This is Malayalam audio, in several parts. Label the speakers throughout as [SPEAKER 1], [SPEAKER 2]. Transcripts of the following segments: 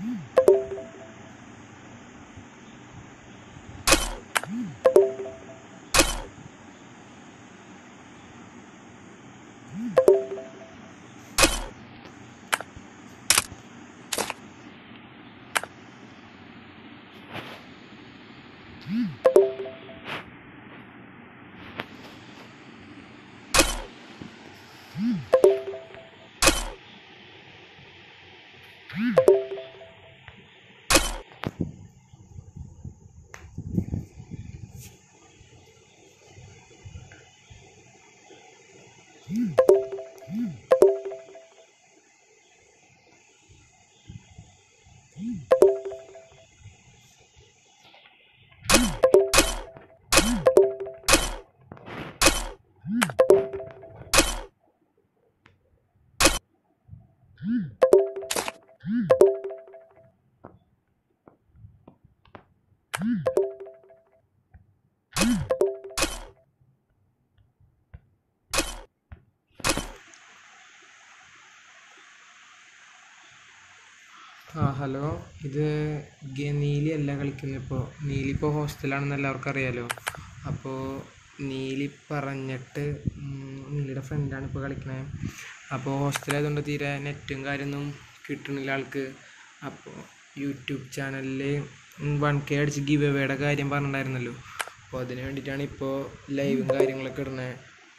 [SPEAKER 1] ആ ഹലോ ഇത് ഗെ- നീലി അല്ല കളിക്കുന്നത് ഇപ്പോൾ നീലി ഇപ്പോൾ ഹോസ്റ്റലാണെന്ന് എല്ലാവർക്കും അറിയാലോ അപ്പോൾ നീലി പറഞ്ഞിട്ട് ഉം, നീലിയുടെ ഫ്രണ്ടാണ് ഇപ്പോൾ കളിക്കണത് അപ്പോൾ ഹോസ്റ്റലായതുകൊണ്ട് തീരെ നെറ്റും കാര്യമൊന്നും കിട്ടണില്ല ആൾക്ക് അപ്പോൾ യൂട്യൂബ് ചാനലിൽ വൺ കെ അടിച്ച് ഗിവ് എവേയുടെ കാര്യം പറഞ്ഞിട്ടുണ്ടായിരുന്നല്ലോ അപ്പോൾ അതിന് വേണ്ടിയിട്ടാണ് ഇപ്പോൾ ലൈവും കാര്യങ്ങളൊക്കെ ഇടുന്നത്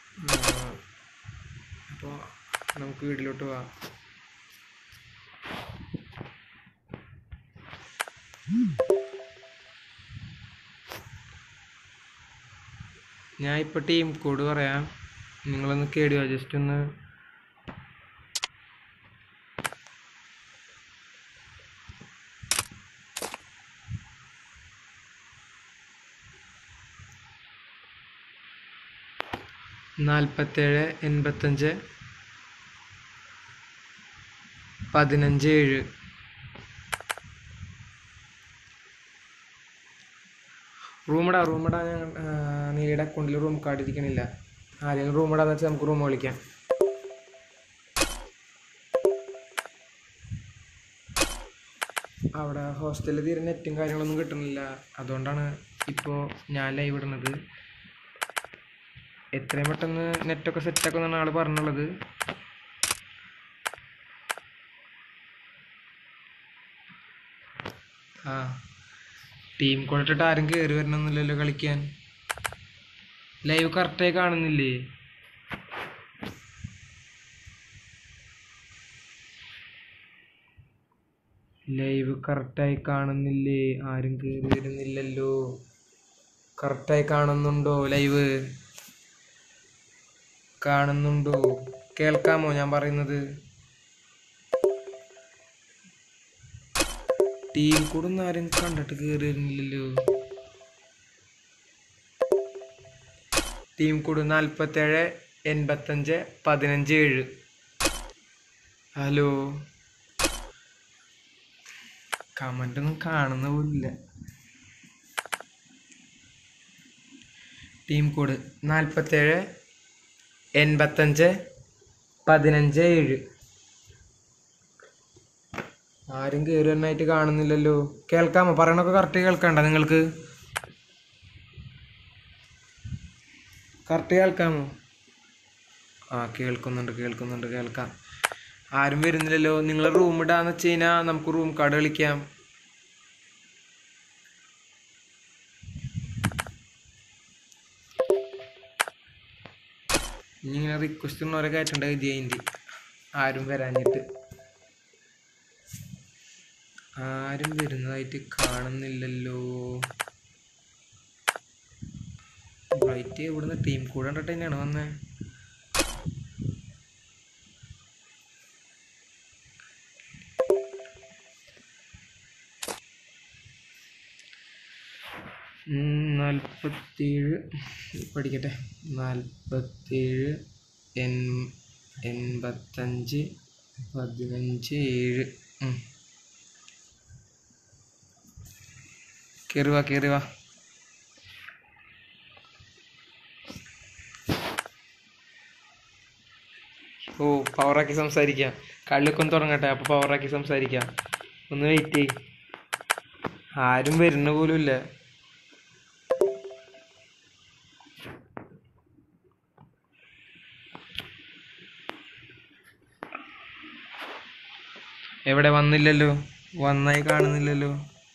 [SPEAKER 1] അപ്പോൾ നമുക്ക് വീട്ടിലോട്ട് പോവാം ഞാൻ ഇപ്പോൾ ടീം കോഡ് പറയാം നിങ്ങളൊന്ന് കേടുക ജസ്റ്റ് ഒന്ന് നാൽപ്പത്തേഴ് എൺപത്തഞ്ച് പതിനഞ്ച് ഏഴ് റൂമിടാ റൂമിടാ ഞാൻ നീലയുടെ അക്കൗണ്ടിൽ റൂം കാർഡ് ഇരിക്കണില്ല ആരെങ്കിലും റൂം ഇടാന്ന് വെച്ചാൽ നമുക്ക് റൂം വിളിക്കാം അവിടെ ഹോസ്റ്റലിൽ തീരെ നെറ്റും കാര്യങ്ങളൊന്നും കിട്ടുന്നില്ല അതുകൊണ്ടാണ് ഇപ്പോൾ ഞാൻ ലൈവ് ഇടുന്നത് എത്രയും പെട്ടെന്ന് നെറ്റൊക്കെ സെറ്റാക്കുമെന്നാണ് ആൾ പറഞ്ഞുള്ളത് ആ ടീം കൊടുത്തിട്ട് ആരും കയറി വരണമെന്നില്ലല്ലോ കളിക്കാൻ ലൈവ് കറക്റ്റായി കാണുന്നില്ലേ ലൈവ് കറക്റ്റായി കാണുന്നില്ലേ ആരും കയറി വരുന്നില്ലല്ലോ കറക്റ്റായി കാണുന്നുണ്ടോ ലൈവ് കാണുന്നുണ്ടോ കേൾക്കാമോ ഞാൻ പറയുന്നത് ടീം കൂടെ ഒന്നും ആരും കണ്ടിട്ട് കയറി വരുന്നില്ലല്ലോ ടീം കൂട് നാൽപ്പത്തേഴ് എൺപത്തഞ്ച് പതിനഞ്ച് ഏഴ് ഹലോ കമൻ്റ് ഒന്നും കാണുന്ന പോലില്ല ടീം കോഡ് നാൽപ്പത്തേഴ് എൺപത്തഞ്ച് പതിനഞ്ച് ഏഴ് ആരും കയറി വന്നായിട്ട് കാണുന്നില്ലല്ലോ കേൾക്കാമോ പറയണൊക്കെ കറക്റ്റ് കേൾക്കണ്ട നിങ്ങൾക്ക് കറക്റ്റ് കേൾക്കാമോ ആ കേൾക്കുന്നുണ്ട് കേൾക്കുന്നുണ്ട് കേൾക്കാം ആരും വരുന്നില്ലല്ലോ നിങ്ങൾ റൂം ഇടാന്ന് വെച്ച് കഴിഞ്ഞാൽ നമുക്ക് റൂം കാർഡ് കളിക്കാം ഇനി ഇങ്ങനെ റിക്വസ്റ്റ് ഉള്ളവരെ കയറ്റേണ്ട ഗതിയായിട്ട് ആരും വരാഞ്ഞിട്ട് ആരും വരുന്നതായിട്ട് കാണുന്നില്ലല്ലോ ബ്രൈറ്റ് ഇവിടുന്ന് ടീം കൂടെ കണ്ടിട്ട് തന്നെയാണ് വന്നേ നാൽപ്പത്തേഴ് പഠിക്കട്ടെ നാൽപ്പത്തേഴ് എൺ എൺപത്തഞ്ച് പതിനഞ്ച് ഏഴ് ഉം. കേറി വാ കേറി വാ ഓ പവറാക്കി സംസാരിക്കാം കളിയൊക്കെ ഒന്ന് തുടങ്ങട്ടെ അപ്പോൾ പവറാക്കി സംസാരിക്കാം ഒന്ന് വെയിറ്റ് ചെയ് ആരും വരുന്ന പോലും ഇല്ല എവിടെ വന്നില്ലല്ലോ വന്നായി കാണുന്നില്ലല്ലോ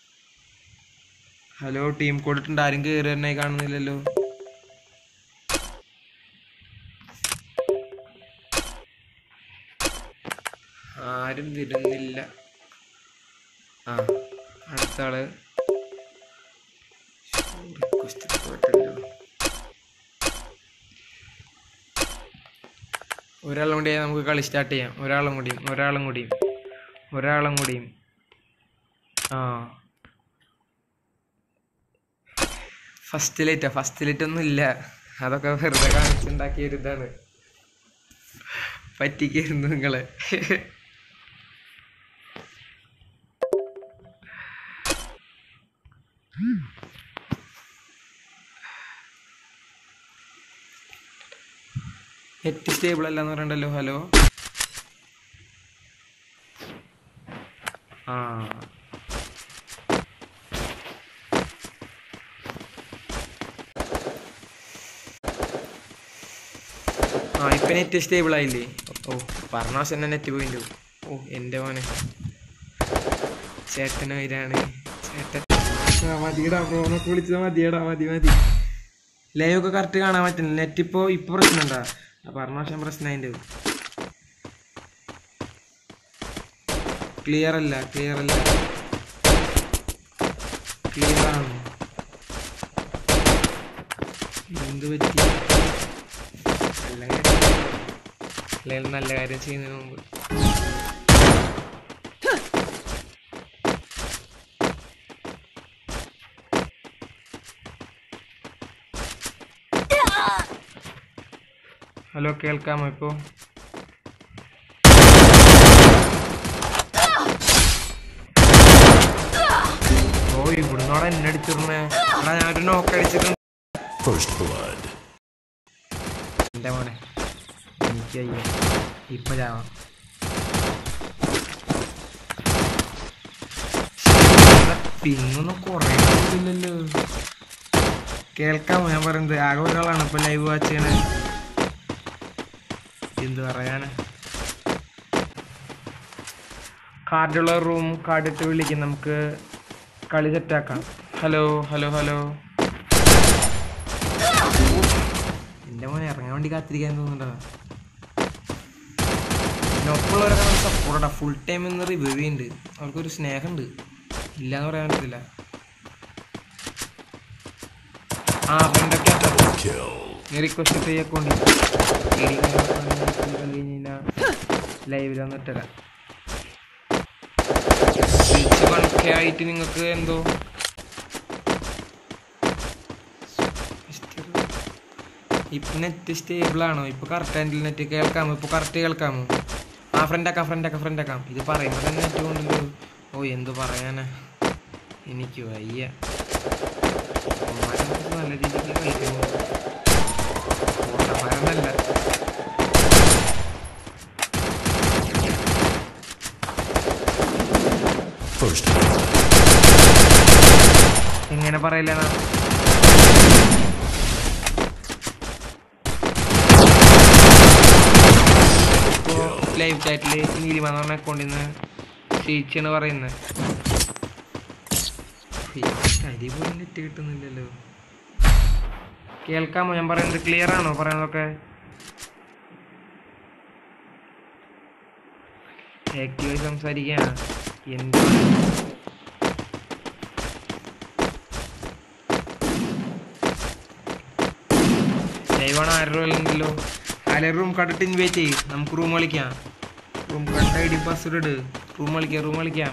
[SPEAKER 1] ഹലോ ടീം കൊടുത്തിട്ടുണ്ട് ആരും കയറി തന്നെ കാണുന്നില്ലല്ലോ ആരും വരുന്നില്ല ആ അടുത്ത ആള് റിക്വസ്റ്റ് പോയിട്ടല്ലോ ഒരാളും കൂടി നമുക്ക് കളി സ്റ്റാർട്ട് ചെയ്യാം ഒരാളും കൂടിയും ഒരാളും കൂടിയും ഒരാളും കൂടിയും ആ ഫസ്റ്റ് ലൈറ്റാ ഫസ്റ്റ് ലൈറ്റ് ഒന്നും ഇല്ല അതൊക്കെ വെറുതെ കാണിച്ചുണ്ടാക്കിയ ഒരു ഇതാണ് പറ്റിക്കായിരുന്നു നിങ്ങളെ നെറ്റ് സ്റ്റേബിൾ അല്ലാന്ന് പറയണ്ടല്ലോ ഹലോ ആ ആ ഇപ്പൊ നെറ്റ് സ്റ്റേബിൾ ആയില്ലേ ഓ പറഞ്ഞ ദിവസം തന്നെ നെറ്റ് പോയിന്റ് ഓ എൻ്റെ മോനെ ചേട്ടന് വരാണ് ചേട്ടൻ ആ, മതിയെടാ ഫോണൊക്കെ വിളിച്ചത് മതിയെടാ മതി മതി ലൈവ് ഒക്കെ കറക്റ്റ് കാണാൻ പറ്റുന്നില്ല നെറ്റ് ഇപ്പോൾ ഇപ്പോൾ പ്രശ്നമുണ്ടാ ആ പറഞ്ഞ വർഷം പ്രശ്നം അതിൻ്റെ ക്ലിയർ അല്ല ക്ലിയർ അല്ല ക്ലിയർ ആണ് എന്ത് പറ്റി അല്ലെങ്കിൽ അല്ലെങ്കിൽ നല്ല കാര്യം ചെയ്യുന്നതിന് മുമ്പ് ഹലോ കേൾക്കാമോ ഇപ്പോൾ ഓ ഇവിടുന്നോടെ എന്നെ അടിച്ചിരുന്നേ എടാ ഞാനൊരു നോക്ക് അടിച്ചിട്ടുണ്ട്
[SPEAKER 2] First blood.
[SPEAKER 1] എൻ്റെ മോനെ എനിക്ക് അയ്യോ ഇപ്പൊ ചാവാം പിന്നൊന്നും കുറേ ഇല്ലല്ലോ കേൾക്കാമോ ഞാൻ പറയുന്നത് ആകെ ഒരാളാണ് ഇപ്പൊ ലൈവ് വാച്ച് ചെയ്യണേ എന്ത് പറയാനാ കാർഡുള്ള റൂം കാർഡിട്ട് വിളിക്കും നമുക്ക് കളി സെറ്റാക്കാം ഹലോ ഹലോ ഹലോ എൻ്റെ മോനെ ഇറങ്ങാൻ വേണ്ടി കാത്തിരിക്കാൻ തോന്നുന്നുണ്ടോ പിന്നെ ഒപ്പമുള്ളവരൊക്കെ നമുക്ക് സപ്പോർട്ടാ ഫുൾ ടൈം ഇന്ന് റിവ്യൂ ചെയ്യുന്നുണ്ട് അവർക്കൊരു സ്നേഹമുണ്ട് ഇല്ലാന്ന് പറയാൻ പറ്റില്ല ആ ഫ്രണ്ടൊക്കെ
[SPEAKER 2] Kill.
[SPEAKER 1] നീ റിക്വസ്റ്റ് ചെയ്യ അക്കൗണ്ടിൽ ലൈവിൽ വന്നിട്ടല്ല കണക്കെ ആയിട്ട് നിങ്ങൾക്ക് എന്തോ ഇപ്പൊ നെറ്റ് സ്റ്റേബിൾ ആണോ ഇപ്പൊ കറക്റ്റ് ആൻഡിൽ നെറ്റ് കേൾക്കാമോ ഇപ്പൊ കറക്റ്റ് കേൾക്കാമോ ആ ഫ്രണ്ട് ആക്കാം ഫ്രണ്ട് ആക്കാം ഫ്രണ്ട് ആക്കാം ഇത് പറയുമ്പോൾ തന്നെ നെറ്റ് കൊണ്ടല്ലോ ഓ എന്ത് പറയാനാ എനിക്ക് വയ്യ അവന്മാരൊക്കെ നല്ല രീതിക്ക് കളിക്കുന്നു ഓട്ടന്മാരൊന്നല്ല
[SPEAKER 2] First blood.
[SPEAKER 1] എങ്ങനെ പറയില്ല ഇപ്പോൾ ലൈവ് ചാറ്റിൽ നീലിമ എന്ന് പറഞ്ഞ അക്കൗണ്ടിൽ നിന്ന് ചേച്ചിയാണ് പറയുന്നത് അരി പോലും നെറ്റ് കിട്ടുന്നില്ലല്ലോ കേൾക്കാമോ ഞാൻ പറയുന്നത് ക്ലിയർ ആണോ പറയുന്നതൊക്കെ ആക്റ്റീവായി സംസാരിക്കുകയാണ് എന്ത് ലൈവാണ് ആരുടെ അല്ലെങ്കിലോ ആരെ റൂം കണ്ടിട്ട് ഇൻവൈറ്റ് ചെയ്യും നമുക്ക് റൂം കളിക്കാം റൂം കണ്ട ഐ ഡി പാസ്വേഡ് ഇട് റൂം കളിക്കാം റൂം കളിക്കാം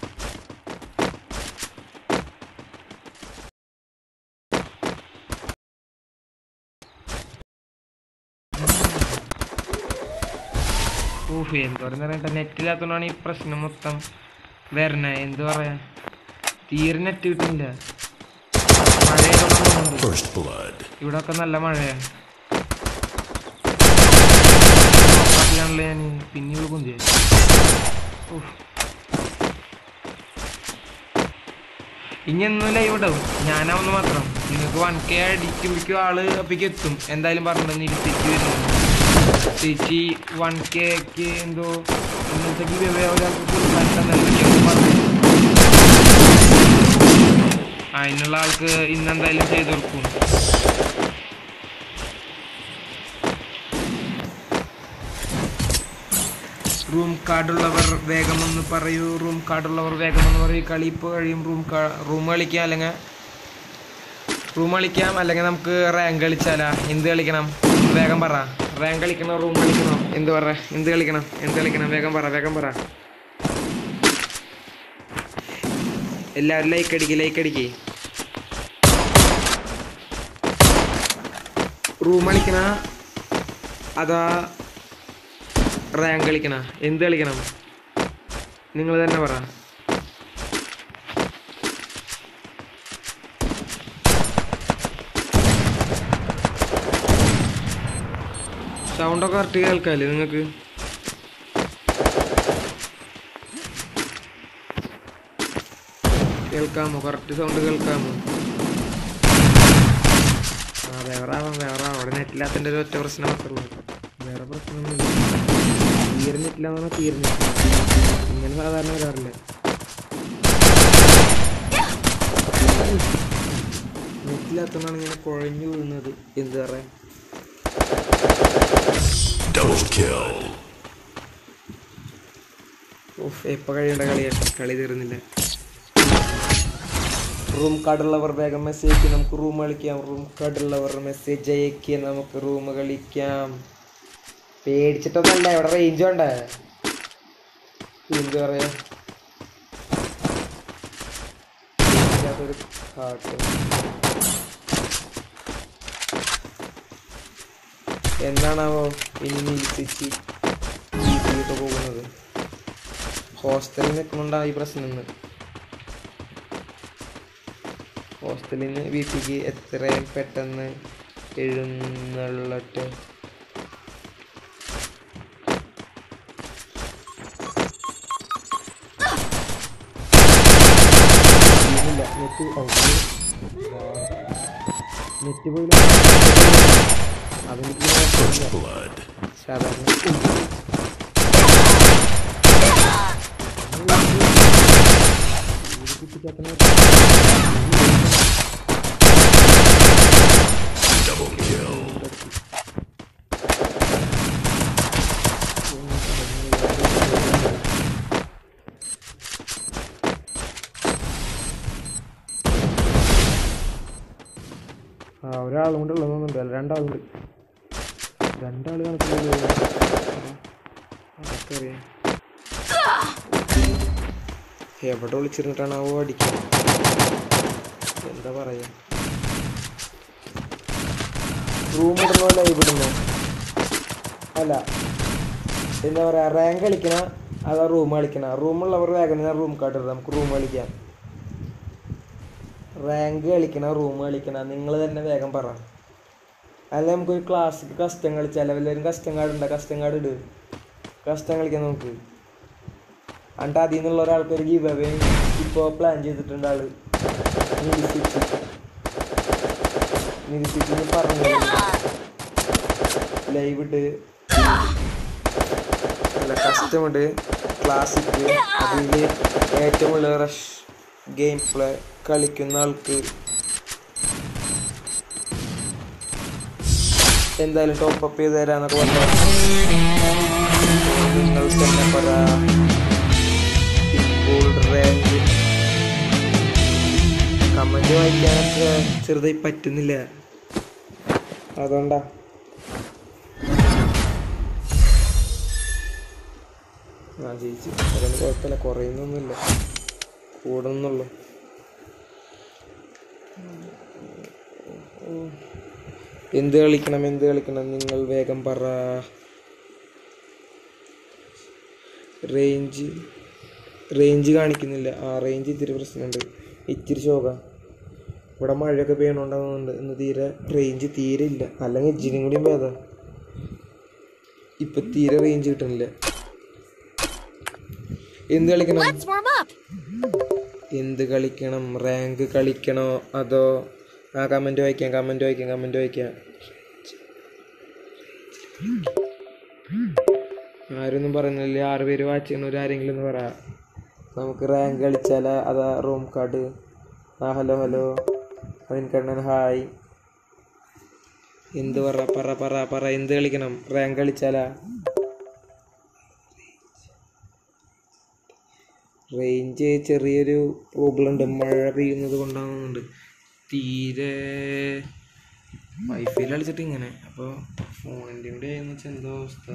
[SPEAKER 1] ഊഹ് എന്ത് പറയുന്ന നെറ്റില്ലാത്തതുകൊണ്ടാണ് ഈ പ്രശ്നം മൊത്തം വരണേ എന്ത് പറയാ തീരെ നെറ്റ് കിട്ടുന്നില്ല മഴയൊക്കെ തോന്നുന്നുണ്ട്
[SPEAKER 2] First blood.
[SPEAKER 1] ഇവിടെ ഒക്കെ നല്ല മഴയാണ് ഞാൻ പിന്നെ ഇവിടെ കുന്തിയ ഇനി എന്നും ലൈവ് ഇടും ഞാനാവുന്ന മാത്രം നിങ്ങൾക്ക് വൺ കെ അടിക്കുമ്പോഴേക്കും ആള് അപ്പേക്ക് എത്തും എന്തായാലും പറഞ്ഞിട്ടുണ്ട് ഇരുത്തിച്ച് വരുന്നു ചേച്ചി വൺ കെക്ക് എന്തോ ഇന്നത്തെ ഗിവ് ഒരാൾക്ക് കൊടുക്കാൻ പറഞ്ഞു അതിനുള്ള ആൾക്ക് ഇന്ന് എന്തായാലും ചെയ്തു കൊടുക്കും റൂം കാർഡുള്ളവർ വേഗം ഒന്ന് പറയൂ റൂം കാർഡുള്ളവർ വേഗം ഒന്ന് പറയൂ കളി ഇപ്പോൾ കഴിയും റൂം റൂം കളിക്കാം അല്ലെങ്കിൽ റൂം കളിക്കാം അല്ലെങ്കിൽ നമുക്ക് റാങ്ക് കളിച്ചാലാ എന്ത് കളിക്കണം വേഗം പറ റാങ്ക് കളിക്കണോ റൂം കളിക്കണോ എന്ത് പറ എന്ത് കളിക്കണം എന്ത് കളിക്കണം വേഗം പറ വേഗം പറ എല്ലാവരും ലൈക്ക് അടിക്ക് ലൈക്ക് അടിക്ക് റൂം കളിക്കണ അതാ റാങ്ക് കളിക്കണ എന്ത് കളിക്കണം നിങ്ങൾ തന്നെ പറ സൗണ്ടൊക്കെ കറക്റ്റ് കേൾക്കാല്ലേ നിങ്ങൾക്ക് കേൾക്കാമോ കറക്റ്റ് സൗണ്ട് കേൾക്കാമോ ആ വേറെ ആവാം വേറെ ആവാം അവിടെ നെറ്റില്ലാത്തതിൻ്റെ ഒരു ഒറ്റ പ്രശ്നം മാത്രമേ ഉള്ളൂ വേറെ പ്രശ്നമൊന്നുമില്ല തീരെ നെറ്റില്ല എന്ന് പറഞ്ഞാൽ തീരെ നെറ്റില്ല ഇങ്ങനെ സാധാരണ വരാറില്ല നെറ്റില്ലാത്തതുകൊണ്ടാണ് ഇങ്ങനെ കുഴഞ്ഞു വീഴുന്നത് എന്ത് പറയാൻ
[SPEAKER 2] Double kill.
[SPEAKER 1] ഓഫ് എപ്പോൾ കഴിയേണ്ട കളിയാണ് കളി തീർന്നില്ല റൂം കാർഡുള്ളവർ വേഗം മെസ്സേജ് നമുക്ക് റൂം കളിക്കാം റൂം കാർഡുള്ളവർ മെസ്സേജ് അയക്കുക നമുക്ക് റൂം കളിക്കാം പേടിച്ചിട്ടൊന്നല്ല ഇവിടെ റേഞ്ച് വേണ്ടേ എന്ത് പറയാ ഇല്ലാത്തൊരു കാട്ട് എന്താണാവോ ഇനി നിൽപ്പിച്ച് വീട്ടിലേക്ക് പോകുന്നത് ഹോസ്റ്റലിൽ നിൽക്കുന്നുണ്ടാവും ഈ പ്രശ്നം ഇന്ന് ഹോസ്റ്റലിൽ നിന്ന് വീട്ടിലേക്ക് എത്രയും പെട്ടെന്ന് എഴുന്നള്ളട്ടെ ഇല്ല, നെറ്റ് ഔ, നെറ്റ് പോയി അതെനിക്ക്
[SPEAKER 2] First blood.
[SPEAKER 1] സാധാരണ
[SPEAKER 2] Double kill.
[SPEAKER 1] ആ ഒരാളും കൂടെ ഉള്ളതൊന്നുണ്ട് അല്ല രണ്ടാളുണ്ട് രണ്ടാള് കണക്കില്ല ആർക്കറിയാം എവിടെ വിളിച്ചിരുന്നിട്ടാണ് അവ അടിക്കുന്നത് എന്താ പറയാ റൂം ഇടുന്നോ ലൈവ് ഇടുന്നോ അല്ല എന്താ പറയാ റാങ്ക് കളിക്കണ അതാ റൂം കളിക്കണ റൂമുള്ളവർ വേഗം റൂം കാട്ടിട്ട് നമുക്ക് റൂം കളിക്കാം റാങ്ക് കളിക്കണ റൂം കളിക്കണ നിങ്ങൾ തന്നെ വേഗം പറ അല്ല നമുക്കൊരു ക്ലാസ്സിക്ക് കസ്റ്റം കളിച്ചാൽ വല്ലവരും കസ്റ്റം കാർഡ് ഉണ്ടോ കസ്റ്റം കാർഡ് ഇട് കസ്റ്റം കളിക്കാം നമുക്ക് എന്നിട്ട് അതിൽ നിന്നുള്ള ഒരാൾക്ക് ഒരു ഗീവ് അവേ ഇപ്പോൾ പ്ലാൻ ചെയ്തിട്ടുണ്ട് ആള് നിരസിച്ച് നിരസിച്ച് പറഞ്ഞു ലൈവ് ഇട്ട് അല്ല കസ്റ്റം ഇട്ട് ക്ലാസിക് അതിൽ ഏറ്റവും ഉള്ള റഷ് ഗെയിം പ്ലേ കളിക്കുന്ന ആൾക്ക് എന്തായാലും ടോപ്പ് അപ്പ് ചെയ്ത് തരാന്നൊക്കെ പറഞ്ഞു നിങ്ങൾ തന്നെ പറ ഇപ്പോൾ റാങ്ക് കമന്റ് വായിക്കാനൊക്കെ ചെറുതായി പറ്റുന്നില്ല അതുകൊണ്ടാ ആ ജയിച്ചു അതൊന്നും കുഴപ്പമില്ല കുറയുന്നൊന്നുമില്ല കൂടുന്നുള്ളൂ എന്ത് കളിക്കണം എന്ത് കളിക്കണം നിങ്ങൾ വേഗം പറ റേഞ്ച് റേഞ്ച് കാണിക്കുന്നില്ല ആ റേഞ്ച് ഇത്തിരി പ്രശ്നമുണ്ട് ഇത്തിരി ശോക ഇവിടെ മഴയൊക്കെ പെയ്യണോണ്ടാവുന്നുണ്ട് ഇന്ന് തീരെ റേഞ്ച് തീരെ ഇല്ല അല്ലെങ്കിൽ ഇച്ചിരി കൂടിയും ഭേദം ഇപ്പൊ തീരെ റേഞ്ച് കിട്ടുന്നില്ല എന്ത് കളിക്കണം
[SPEAKER 3] Let's warm up.
[SPEAKER 1] എന്ത് കളിക്കണം റാങ്ക് കളിക്കണോ അതോ ആ കമൻറ്റ് വായിക്കാം കമൻറ്റ് വായിക്കാം കമൻറ്റ് വായിക്കാം ആരൊന്നും പറയുന്നില്ല ആറ് പേര് വാച്ച് ചെയ്യണവർ ആരെങ്കിലും ഒന്ന് പറ നമുക്ക് റാങ്ക് കളിച്ചാലാ അതാ റൂം കാർഡ് ആ ഹലോ ഹലോ അതിൻകണ്ണൻ ഹായ് എന്ത് പറ പറ പറ പറ എന്ത് കളിക്കണം റാങ്ക് കളിച്ചാലാ റേഞ്ച് ചെറിയൊരു പ്രോബ്ലം ഉണ്ട് മഴ പെയ്യുന്നത് കൊണ്ടാകുന്നുണ്ട് തീരെ വൈഫൈയിൽ കളിച്ചിട്ട് ഇങ്ങനെ അപ്പോൾ ഫോണിൻ്റെ കൂടെ ആയെന്ന് വെച്ചാൽ എന്തോ അവസ്ഥ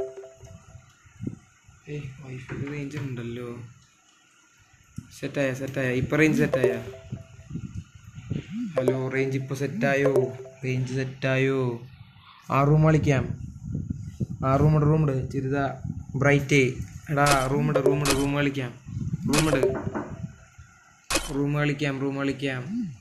[SPEAKER 1] ഏയ് വൈഫൈയിൽ റേഞ്ച് ഉണ്ടല്ലോ സെറ്റായ സെറ്റായ ഇപ്പം റേഞ്ച് സെറ്റായ ഹലോ റേഞ്ച് ഇപ്പോൾ സെറ്റായോ റേഞ്ച് സെറ്റായോ ആ റൂം കളിക്കാം ആ റൂമിട് റൂമിട് ചിരിത ബ്രൈറ്റ് എടാ റൂമിട് റൂമിട് റൂം കളിക്കാം റൂമിട് റൂം കളിക്കാം റൂം കളിക്കാം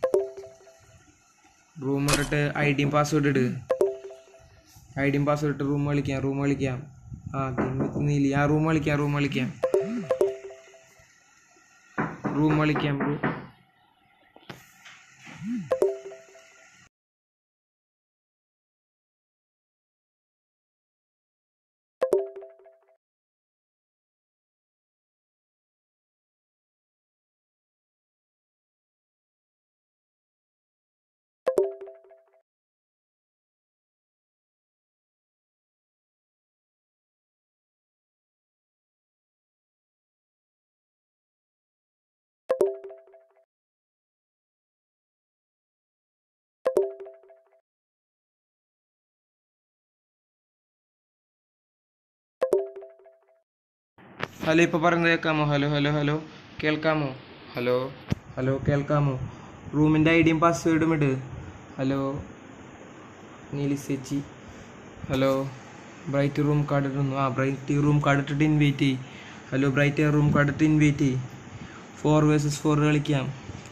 [SPEAKER 1] റൂം ഇട്ടിട്ട് ഐ ഡിയും പാസ്വേഡ് ഇട് ഐ ഡിയും പാസ്വേഡ് ഇട്ട് റൂം കളിക്കാം റൂം കളിക്കാം ആ നീലി ആ റൂം കളിക്കാം റൂം കളിക്കാം റൂം കളിക്കാം റൂം ഹലോ ഇപ്പോൾ പറയുന്നത് കേൾക്കാമോ ഹലോ ഹലോ ഹലോ കേൾക്കാമോ ഹലോ ഹലോ കേൾക്കാമോ റൂമിൻ്റെ ഐ ഡിയും പാസ്വേഡും ഇട് ഹലോ നീലി ചേച്ചി ഹലോ ബ്രൈറ്റ് റൂം കാർഡ് ഇടുന്നു ആ ബ്രൈറ്റ് റൂം കാർഡ് ഇട്ടിട്ട് ഇൻവൈറ്റ് ചെയ്യ് ഹലോ ബ്രൈറ്റ് റൂം കാർഡ് ഇട്ട് ഇൻവൈറ്റ് ചെയ്യ് ഫോർ വേഴ്സസ് ഫോർ കളിക്കാം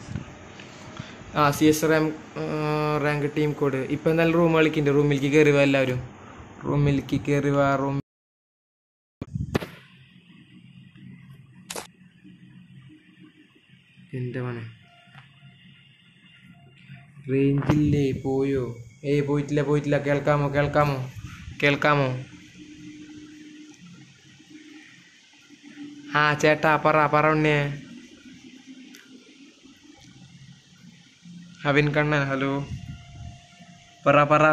[SPEAKER 1] ആ സി എസ് റാം റാങ്ക് ടീം കോഡ് ഇപ്പം എന്തായാലും റൂം കളിക്കുന്നുണ്ട് റൂമിലേക്ക് കയറി വാ എല്ലാവരും റൂമിലേക്ക് കയറി വാ റൂം എൻ്റെ മനെ റേഞ്ചില്ലേ പോയോ ഏയ് പോയിട്ടില്ല പോയിട്ടില്ല കേൾക്കാമോ കേൾക്കാമോ കേൾക്കാമോ ആ ചേട്ടാ പറ പറ ഉണ്ണിയെ അവിൻ കണ്ണൻ ഹലോ പറ പറ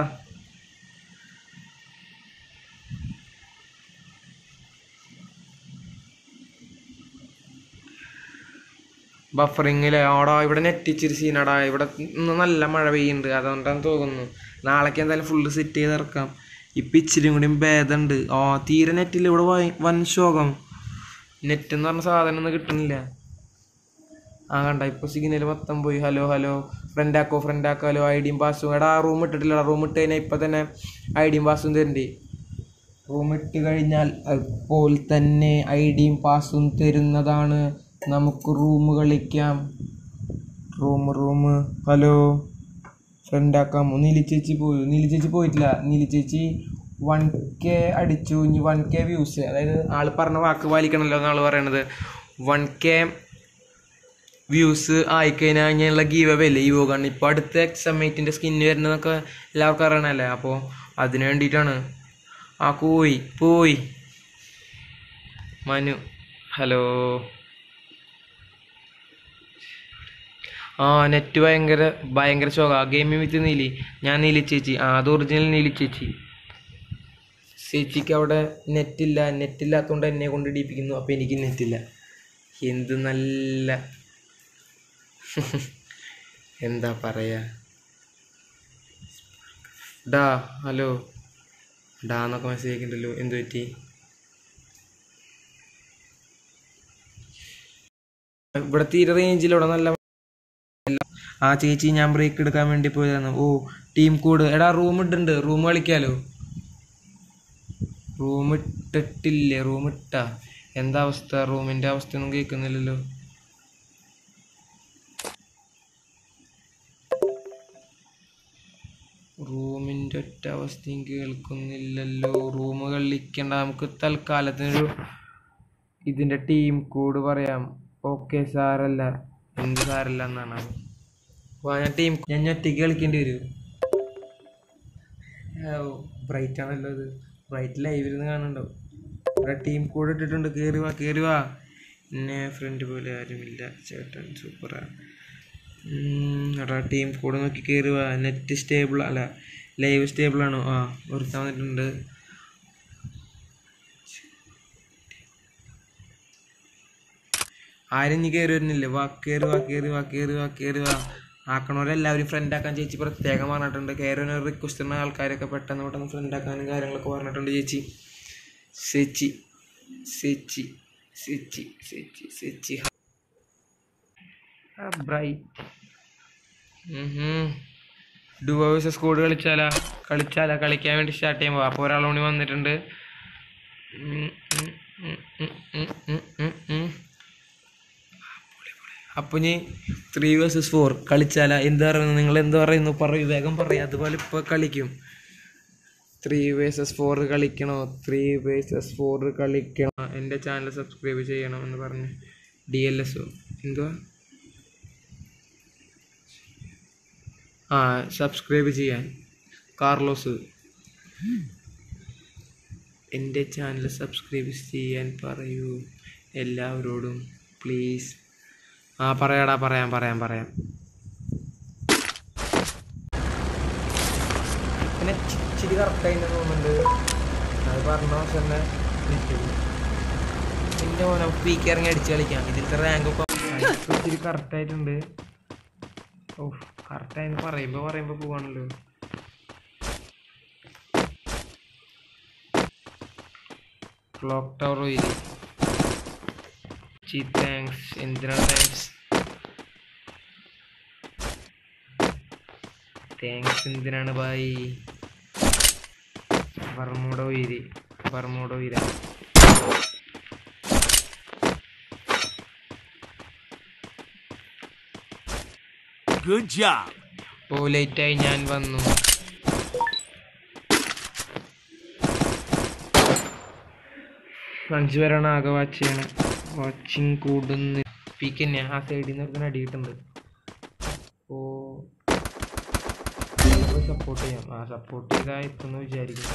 [SPEAKER 1] ബഫറിങ്ങില് ആടാ ഇവിടെ നെറ്റ് ഇച്ചിരി സീനാടാ ഇവിടെ ഇന്ന് നല്ല മഴ പെയ്യുന്നുണ്ട് അതുകൊണ്ടാണ് തോന്നുന്നു നാളേക്ക് എന്തായാലും ഫുള്ള് സെറ്റ് ചെയ്ത് ഇറക്കാം ഇപ്പം ഇച്ചിരി കൂടിയും ഭേദമുണ്ട് ആ തീരെ നെറ്റിൽ ഇവിടെ വയ- വൻ ശോകം നെറ്റ് എന്ന് പറഞ്ഞ സാധനം ഒന്നും കിട്ടണില്ല ആ കണ്ട ഇപ്പൊ സിഗ്നൽ മൊത്തം പോയി ഹലോ ഹലോ ഫ്രണ്ട് ആക്കോ ഫ്രണ്ട് ആക്കോ ഹലോ ഐ ഡിയും പാസ്സും എടാ റൂം ഇട്ടിട്ടില്ല റൂം ഇട്ട് കഴിഞ്ഞാൽ ഇപ്പൊ തന്നെ ഐ ഡിയും പാസ്സും തരണ്ടേ റൂം ഇട്ട് കഴിഞ്ഞാൽ അപ്പോൾ തന്നെ ഐ ഡിയും പാസ്സും തരുന്നതാണ് നമുക്ക് റൂം കളിക്കാം റൂം റൂം ഹലോ ഫ്രണ്ട് ആക്കാമോ നീലി ചേച്ചി പോയി നീലി ചേച്ചി പോയിട്ടില്ല നീലി ചേച്ചി വൺ കെ അടിച്ചു ഇനി വൺ കെ വ്യൂസ് അതായത് ആള് പറഞ്ഞ വാക്ക് പാലിക്കണമല്ലോ എന്നാള് പറയണത് വൺ കെ വ്യൂസ് ആയിക്കഴിഞ്ഞാൽ കഴിഞ്ഞുള്ള ഗീവ് അവേ അല്ലേ ഈ പോകാണ് ഇപ്പോൾ അടുത്ത എക്സമേറ്റിൻ്റെ സ്കിന്ന് വരുന്നതൊക്കെ എല്ലാവർക്കും അറിയണല്ലേ അപ്പോൾ അതിന് വേണ്ടിയിട്ടാണ് ആ പോയി പോയി മനു ഹലോ ആ നെറ്റ് ഭയങ്കര ഭയങ്കര ശോക ഗെയിമിംഗ് വിത്ത് നീലി ഞാൻ നീലി ചേച്ചി ആ അത് ഒറിജിനൽ നീലി ചേച്ചി ചേച്ചിക്ക് അവിടെ നെറ്റില്ല നെറ്റില്ലാത്തതുകൊണ്ട് എന്നെ കൊണ്ട് ഇടിപ്പിക്കുന്നു അപ്പോൾ എനിക്ക് നെറ്റില്ല എന്ത് നല്ല എന്താ പറയാ ഡാ ഹലോ ഡാ എന്നൊക്കെ മെസ്സേജ് അയക്കണ്ടല്ലോ എന്തു പറ്റി ഇവിടെ തീരെ റേഞ്ചിൽ ഇവിടെ നല്ല ആ ചേച്ചി ഞാൻ ബ്രേക്ക് എടുക്കാൻ വേണ്ടി പോയതാണ് ഓ ടീം കോഡ് എടാ റൂം ഇട്ടുണ്ട് റൂം കളിക്കാലോ റൂം ഇട്ടിട്ടില്ലേ റൂം ഇട്ടാ എന്താ അവസ്ഥ റൂമിന്റെ അവസ്ഥയൊന്നും കേൾക്കുന്നില്ലല്ലോ റൂമിന്റെ ഒറ്റ അവസ്ഥയും കേൾക്കുന്നില്ലല്ലോ റൂം കളിക്കണ്ട നമുക്ക് തൽക്കാലത്തിനൊരു ഇതിന്റെ ടീം കോഡ് പറയാം ഓക്കെ സാറല്ല എന്ത് സാരമില്ല എന്നാണ് അപ്പോൾ ഞാൻ ടീം ഞാൻ ഒറ്റയ്ക്ക് കളിക്കേണ്ടി വരും ബ്രൈറ്റ് ആണല്ലോ ഇത് ബ്രൈറ്റ് ലൈവിൽ നിന്ന് കാണുന്നുണ്ടോ ഇവിടെ ടീം കൂടെ ഇട്ടിട്ടുണ്ട് കയറി വാ കയറി വാ എന്നെ ഫ്രണ്ട് പോലെ ആരുമില്ല ചേട്ടൻ സൂപ്പറാ എടാ ടീം കൂടെ നോക്കി കയറി വാ നെറ്റ് സ്റ്റേബിൾ അല്ല ലൈവ് സ്റ്റേബിൾ ആണോ ആ ഒരുത്താൻ വന്നിട്ടുണ്ട് ആരും ഇനി കയറി വരുന്നില്ല വാ കയറി വാ കയറി വാ കയറി വാ കയറി വാ ആക്കണവരെല്ലാവരും ഫ്രണ്ട് ആക്കാൻ ചേച്ചി പ്രത്യേകം പറഞ്ഞിട്ടുണ്ട് കയറി ഒരു റിക്വസ്റ്റ് ചെയ്യുന്ന ആൾക്കാരൊക്കെ പെട്ടെന്ന് പെട്ടെന്ന് ഫ്രണ്ട് ആക്കാനും കാര്യങ്ങളൊക്കെ പറഞ്ഞിട്ടുണ്ട് ചേച്ചി സെച്ചി സെച്ചി സെച്ചി സെച്ചി സെച്ചി ബ്രൈറ്റ് ഡുവോ വേഴ്സസ് സ്കോഡ് കളിച്ചാലാ കളിച്ചാലാ കളിക്കാൻ വേണ്ടി സ്റ്റാർട്ട് ചെയ്യുമ്പോൾ അപ്പോൾ ഒരാൾ കൂടി വന്നിട്ടുണ്ട് ഉം, ഉം, ഉം, ഉം, ഉം, ഉം, ഉം, ഉം. അപ്പൊ ഇനി ത്രീ വേഴ്സസ് ഫോർ കളിച്ചാലാ എന്താ പറയുന്നത് നിങ്ങൾ എന്താ പറയുന്നു പറയൂ വേഗം പറയൂ അതുപോലെ ഇപ്പൊ കളിക്കും ത്രീ വേഴ്സസ് ഫോർ കളിക്കണോ ത്രീ വേഴ്സസ് ഫോർ കളിക്കണോ എൻ്റെ ചാനൽ സബ്സ്ക്രൈബ് ചെയ്യണം എന്ന് പറഞ്ഞ് ഡി എൽ എസ് എന്തുവാ ആ സബ്സ്ക്രൈബ് ചെയ്യാൻ കാർലോസ് എൻ്റെ ചാനൽ സബ്സ്ക്രൈബ് ചെയ്യാൻ പറയൂ എല്ലാവരോടും പ്ലീസ് ആ പറയാടാ പറയാം പറയാം പറയാം പിന്നെ ഇച്ചിരി കറക്റ്റായി തോന്നുന്നുണ്ട് അത് പറഞ്ഞ ദിവസം തന്നെ വിളിച്ചത് എൻ്റെ മോനെ പീക്ക് ഇറങ്ങി അടിച്ച് കളിക്കാം ഇതിലത്തെ റാങ്ക് ഒക്കെ ഇച്ചിരി കറക്റ്റായിട്ടുണ്ട് ഓ കറക്റ്റായി പറയുമ്പോൾ പറയുമ്പോൾ പോവാണല്ലോ ക്ലോക്ക് ടവർ വരി ചീ താങ്ക്സ് എന്തിനാണ് താങ്ക്സ് താങ്ക്സ് എന്തിനാണ് ബായി ബർമൂഡോ ഉയരി ബർമൂഡോ ഉയര
[SPEAKER 2] Good job.
[SPEAKER 1] ഓ ലേറ്റായി ഞാൻ വന്നു അഞ്ചു പേരാണ് ആകെ വാച്ച് ചെയ്യണത് വാച്ചിങ് കൂടുന്ന പീക്ക് തന്നെ ആ സൈഡിൽ നിന്ന് ഒരുത്തന്നെ അടിയിട്ടുണ്ട് ഓ സപ്പോർട്ട് ചെയ്യാം ആ സപ്പോർട്ട് ചെയ്താൽ എത്തുമെന്ന് വിചാരിക്കുന്നു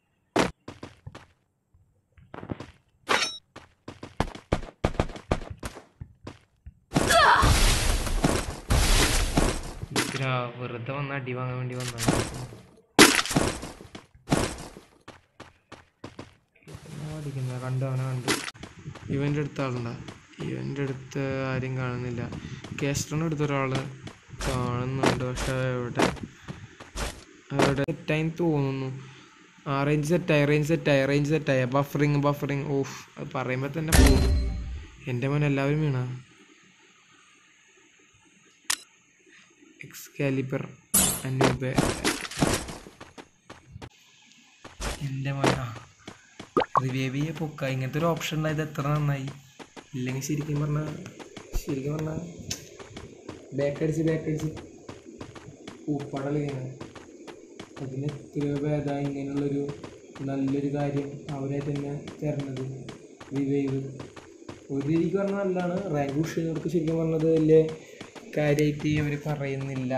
[SPEAKER 1] ഇതിരാ വെറുതെ വന്ന അടി വാങ്ങാൻ വേണ്ടി വന്നതാണ് അടിക്കുന്ന കണ്ടു അവനെ കണ്ടു ഇവൻ്റെ അടുത്ത ആളുണ്ട ഇവൻ്റെ അടുത്ത് ആരും കാണുന്നില്ല കേസ്റ്ററിൻ്റെ അടുത്ത് ഒരാൾ കാണുന്നുണ്ട് പക്ഷെ എവിടെ അവിടെ സെറ്റായി തോന്നുന്നു ആ റേഞ്ച് സെറ്റായി റേഞ്ച് സെറ്റായി റേഞ്ച് സെറ്റായി ബഫറിങ് ബഫറിങ് ഓഫ് അത് പറയുമ്പോൾ തന്നെ പോകും എൻ്റെ മോൻ എല്ലാവരും വീണ എക്സ്കാലിബർ അനൂപ് എൻ്റെ മോനാ റിവൈവ് ചെയ്യ പൊക്ക ഇങ്ങനത്തെ ഒരു ഓപ്ഷൻ ഉണ്ടായത് എത്ര നന്നായി ഇല്ലെങ്കിൽ ശരിക്കും പറഞ്ഞാൽ ശരിക്കും പറഞ്ഞാൽ ബാക്ക് അടിച്ച് ബാക്ക് അടിച്ച് പൂപ്പാടലിങ്ങനെ അതിന് എത്രയോ ഭേദമായി ഇങ്ങനെയുള്ളൊരു നല്ലൊരു കാര്യം അവരെ തന്നെ തരണത് റിവൈവ് ഒരു രീതിക്ക് പറഞ്ഞാൽ നല്ലതാണ് റാങ്ക് പുഷുകാർക്ക് ശരിക്കും പറഞ്ഞത് വലിയ കാര്യമായിട്ട് അവർ പറയുന്നില്ല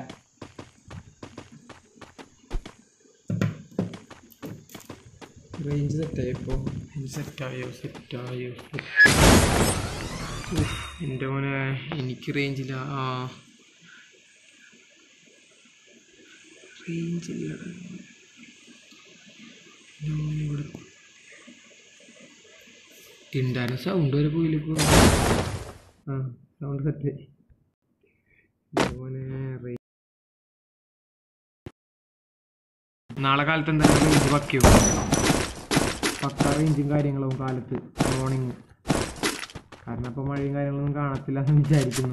[SPEAKER 1] റേഞ്ച് സെറ്റായി ഇപ്പോൾ സെറ്റായോ സെറ്റായോ എൻ്റെ മോനെ എനിക്ക് റേഞ്ചില്ല ആ റേഞ്ചില്ല ഇവിടെ തിണ്ടാന സൗണ്ട് വരെ പോയില്ല ഇപ്പോൾ ആ സൗണ്ട് സെറ്റായി മോനെ റേ- നാളെ കാലത്ത് എന്തായാലും റേഞ്ച് പക്കയോ പക്ക റേഞ്ചും കാര്യങ്ങളും കാലത്ത് മോർണിംഗ് കാരണം അപ്പോൾ മഴയും കാര്യങ്ങളൊന്നും കാണത്തില്ല എന്ന് വിചാരിക്കുന്നു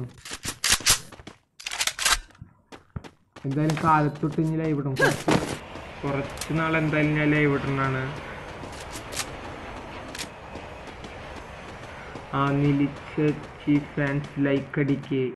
[SPEAKER 1] എന്തായാലും കാലത്തൊട്ട് ഇനി ലൈവ് ഇടും കുറച്ച് കുറച്ച് നാൾ എന്തായാലും ഞാൻ ലൈവ് ഇടുന്നതാണ് ആ നിലിച്ച ചീഫ് ഫാൻസ് ലൈക്ക് അടിക്ക്